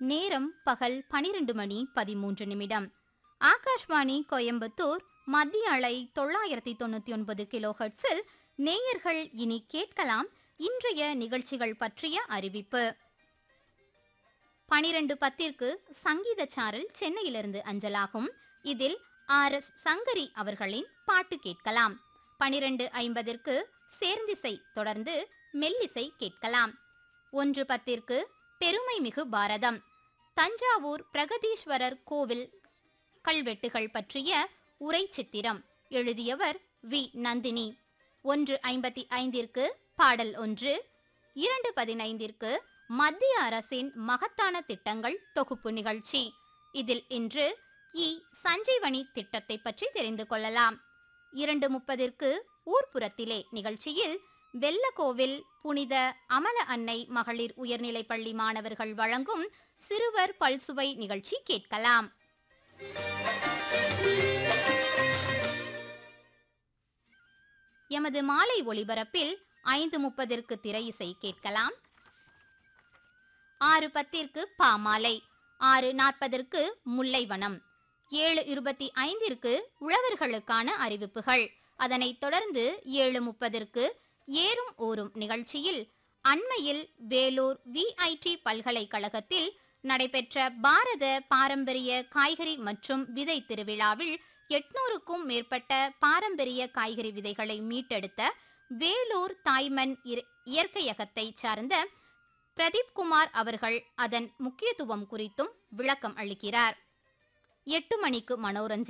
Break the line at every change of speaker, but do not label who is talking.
நேரம் பகல் பனிரெண்டு மணி பதிமூன்று நிமிடம் ஆகாஷ்வாணி கோயம்புத்தூர் மத்திய அலை தொள்ளாயிரத்தி தொண்ணூத்தி ஒன்பது கிலோ ஹெர்ட்ஸில் நேயர்கள் இனி கேட்கலாம் இன்றைய நிகழ்ச்சிகள் பற்றிய அறிவிப்பு பனிரெண்டு பத்திற்கு சங்கீத சாரல் சென்னையிலிருந்து அஞ்சலாகும் இதில் ஆர் எஸ் சங்கரி அவர்களின் பாட்டு கேட்கலாம் பனிரெண்டு ஐம்பதிற்கு சேர்ந்திசை தொடர்ந்து மெல்லிசை கேட்கலாம் ஒன்று பத்திற்கு பெருமை மிகு பாரதம் தஞ்சாவூர் பிரகதீஸ்வரர் கோவில் கல்வெட்டுகள் பற்றிய உரை சித்திரம் எழுதியவர் வி நந்தினி ஒன்று ஐம்பத்தி ஐந்திற்கு பாடல் ஒன்று இரண்டு பதினைந்திற்கு மத்திய அரசின் மகத்தான திட்டங்கள் தொகுப்பு நிகழ்ச்சி இதில் இன்று இ சஞ்சீவனி திட்டத்தை பற்றி தெரிந்து கொள்ளலாம் இரண்டு முப்பதிற்கு ஊர்ப்புறத்திலே நிகழ்ச்சியில் வெள்ளக்கோவில் புனித அமல அன்னை மகளிர் உயர்நிலைப் பள்ளி மாணவர்கள் வழங்கும் சிறுவர் பல்சுவை நிகழ்ச்சி கேட்கலாம் எமது மாலை ஒளிபரப்பில் ஐந்து முப்பதிற்கு திரை இசை கேட்கலாம் ஆறு பத்திற்கு பாமாலை ஆறு நாற்பதற்கு முல்லைவனம் ஏழு இருபத்தி ஐந்திற்கு உழவர்களுக்கான அறிவிப்புகள் அதனைத் தொடர்ந்து ஏழு முப்பதிற்கு ஏறும் ஊரும் நிகழ்ச்சியில் அண்மையில் வேலூர் விஐடி பல்கலைக்கழகத்தில் நடைபெற்ற பாரத பாரம்பரிய காய்கறி மற்றும் விதை திருவிழாவில் எட்நூறுக்கும் மேற்பட்ட பாரம்பரிய காய்கறி விதைகளை மீட்டெடுத்த வேலூர் தாய்மண் இர- இயற்கையகத்தை சார்ந்த பிரதீப் குமார் அவர்கள் அதன் முக்கியத்துவம் குறித்தும் விளக்கம் அளிக்கிறார் எட்டு மணிக்கு மனோரஞ்சி